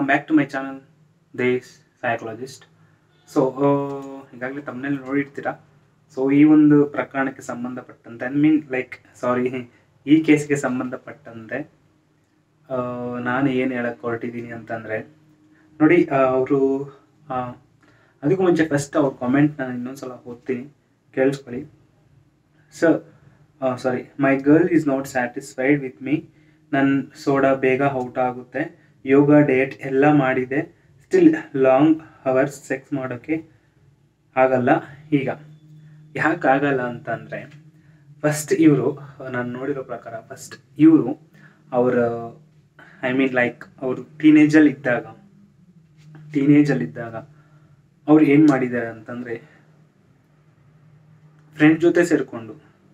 back to my channel ದೇಶ್ psychologist so ಈಗಾಗಲೇ ತಮ್ಮನೇಲಿ ನೋಡಿರ್ತೀರಾ ಸೊ ಈ ಒಂದು ಪ್ರಕರಣಕ್ಕೆ ಸಂಬಂಧಪಟ್ಟಂತೆ ಐ ಮೀನ್ ಲೈಕ್ ಸಾರಿ ಈ ಕೇಸ್ಗೆ ಸಂಬಂಧಪಟ್ಟಂತೆ ಆ, ನಾನು ಏನು ಹೇಳಕ್ಕೆ ಹೊರಟಿದ್ದೀನಿ ಅಂತಂದರೆ ನೋಡಿ ಅವರು ಅದಕ್ಕೂ ಮುಂಚೆ ಫಸ್ಟ್ ಅವ್ರ ಕಾಮೆಂಟ್ ನಾನು ಇನ್ನೊಂದ್ಸಲ ಓದ್ತೀನಿ ಕೇಳಿಸ್ಕೊಳ್ಳಿ sir sorry my girl is not satisfied with me ನನ್ನ ಸೋಡಾ ಬೇಗ ಔಟ್ ಆಗುತ್ತೆ ಯೋಗ ಡೇಟ್ ಎಲ್ಲ ಮಾಡಿದೆ ಸ್ಟಿಲ್ ಲಾಂಗ್ ಅವರ್ಸ್ ಸೆಕ್ಸ್ ಮಾಡೋಕ್ಕೆ ಆಗಲ್ಲ ಈಗ ಯಾಕೆ ಆಗಲ್ಲ ಅಂತಂದರೆ ಫಸ್ಟ್ ಇವರು ನಾನು ನೋಡಿರೋ ಪ್ರಕಾರ ಫಸ್ಟ್ ಇವರು ಅವರ ಐ ಮೀನ್ ಲೈಕ್ ಅವರು ಟೀನೇಜಲ್ಲಿ ಇದ್ದಾಗ ಟೀನೇಜಲ್ಲಿ ಇದ್ದಾಗ ಅವ್ರು ಏನು ಮಾಡಿದ್ದಾರೆ ಅಂತಂದರೆ ಫ್ರೆಂಡ್ ಜೊತೆ ಸೇರಿಕೊಂಡು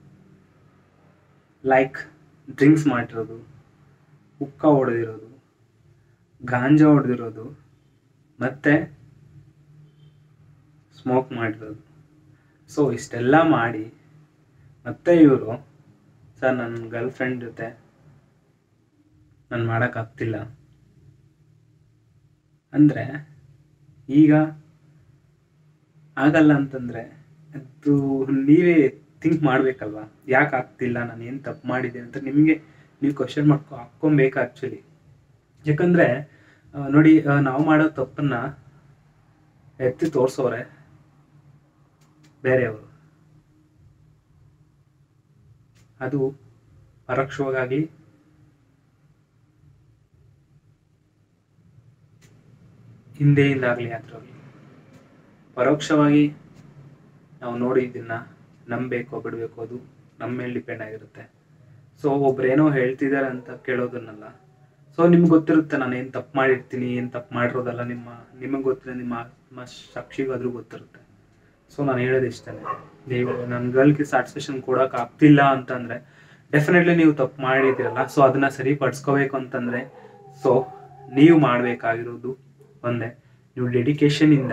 ಲೈಕ್ ಡ್ರಿಂಕ್ಸ್ ಮಾಡಿರೋದು ಉಕ್ಕ ಹೊಡೆದಿರೋದು ಗಾಂಜಾ ಹೊಡೆದಿರೋದು ಮತ್ತು ಸ್ಮೋಕ್ ಮಾಡಿರೋದು ಸೊ ಇಷ್ಟೆಲ್ಲ ಮಾಡಿ ಮತ್ತೆ ಇವರು ಸರ್ ನನ್ನ ಗರ್ಲ್ ಫ್ರೆಂಡ್ ಜೊತೆ ನಾನು ಮಾಡೋಕ್ಕಾಗ್ತಿಲ್ಲ ಅಂದರೆ ಈಗ ಆಗಲ್ಲ ಅಂತಂದರೆ ಅದು ನೀವೇ ಥಿಂಕ್ ಮಾಡಬೇಕಲ್ವಾ ಯಾಕೆ ಆಗ್ತಿಲ್ಲ ನಾನು ಏನು ತಪ್ಪು ಮಾಡಿದೆ ಅಂತ ನಿಮಗೆ ನೀವು ಕ್ವಶನ್ ಮಾಡ್ಕೊ ಹಾಕ್ಕೊಬೇಕು ಆ್ಯಕ್ಚುಲಿ ಯಾಕಂದರೆ ನೋಡಿ ಆ, ನಾವು ಮಾಡೋ ತಪ್ಪನ್ನು ಎತ್ತಿ ತೋರಿಸೋರೆ ಬೇರೆಯವರು ಅದು ಪರೋಕ್ಷವಾಗಲಿ ಹಿಂದೆಯಿಂದಾಗಲಿ ಅದರಲ್ಲಿ ಪರೋಕ್ಷವಾಗಿ ನಾವು ನೋಡಿ ಇದನ್ನು ನಂಬಬೇಕೋ ಬಿಡಬೇಕು ಅದು ನಮ್ಮ ಮೇಲೆ ಡಿಪೆಂಡ್ ಆಗಿರುತ್ತೆ ಸೊ ಒಬ್ರು ಏನೋ ಹೇಳ್ತಿದ್ದಾರೆ ಅಂತ ಕೇಳೋದನ್ನಲ್ಲ ಸೊ ನಿಮ್ಗೆ ಗೊತ್ತಿರುತ್ತೆ ನಾನು ಏನು ತಪ್ಪು ಮಾಡಿರ್ತೀನಿ ಏನು ತಪ್ಪು ಮಾಡಿರೋದಲ್ಲ ನಿಮ್ಮ ನಿಮಗೆ ಗೊತ್ತಿಲ್ಲ ನಿಮ್ಮ ಆತ್ಮ ಸಾಕ್ಷಿಗಾದ್ರೂ ಗೊತ್ತಿರುತ್ತೆ ಸೊ ನಾನು ಹೇಳೋದು ಇಷ್ಟೇ ನೀವು ನನ್ನ ಗರ್ಲ್ಗೆ ಸ್ಯಾಟಿಸ್ಫ್ಯಾಕ್ಷನ್ ಕೊಡೋಕೆ ಆಗ್ತಿಲ್ಲ ಅಂತಂದರೆ ಡೆಫಿನೆಟ್ಲಿ ನೀವು ತಪ್ಪು ಮಾಡಿದ್ದೀರಲ್ಲ ಸೊ ಅದನ್ನು ಸರಿಪಡಿಸ್ಕೋಬೇಕು ಅಂತಂದರೆ ಸೊ ನೀವು ಮಾಡಬೇಕಾಗಿರೋದು ಒಂದೇ ನೀವು ಡೆಡಿಕೇಶನಿಂದ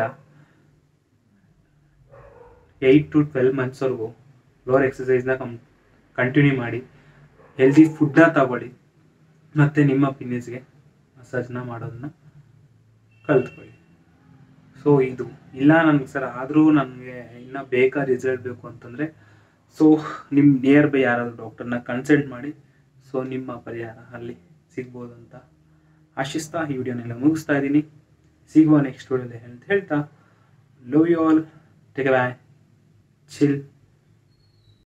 ಏಯ್ಟ್ ಟು ಟ್ವೆಲ್ ಮಂತ್ಸ್ವರೆಗೂ ಫ್ಲೋರ್ ಎಕ್ಸಸೈಸ್ನ ಕಂ ಕಂಟಿನ್ಯೂ ಮಾಡಿ ಹೆಲ್ದಿ ಫುಡ್ನ ತಗೊಳ್ಳಿ ಮತ್ತು ನಿಮ್ಮ ಪಿನಿಸ್ಗೆ ಮಸಾಜ್ನ ಮಾಡೋದನ್ನ ಕಲ್ತ್ಕೊಳ್ಳಿ ಸೊ ಇದು ಇಲ್ಲ ನನಗೆ ಸರ್ ಆದರೂ ನನಗೆ ಇನ್ನೂ ಬೇಕಾ ರಿಸಲ್ಟ್ ಬೇಕು ಅಂತಂದರೆ ಸೊ ನಿಮ್ಮ ನಿಯರ್ ಬೈ ಯಾರಾದರೂ ಡಾಕ್ಟರ್ನ ಕನ್ಸಲ್ಟ್ ಮಾಡಿ ಸೊ ನಿಮ್ಮ ಪರಿಹಾರ ಅಲ್ಲಿ ಸಿಗ್ಬೋದು ಅಂತ ಆಶಿಸ್ತಾ ಈ ವಿಡಿಯೋನೆಲ್ಲ ಮುಗಿಸ್ತಾ ಇದ್ದೀನಿ ಸಿಗುವ ನೆಕ್ಸ್ಟ್ ವಿಡಿಯೋದಲ್ಲಿ ಅಂತ ಹೇಳ್ತಾ love you all take bye chill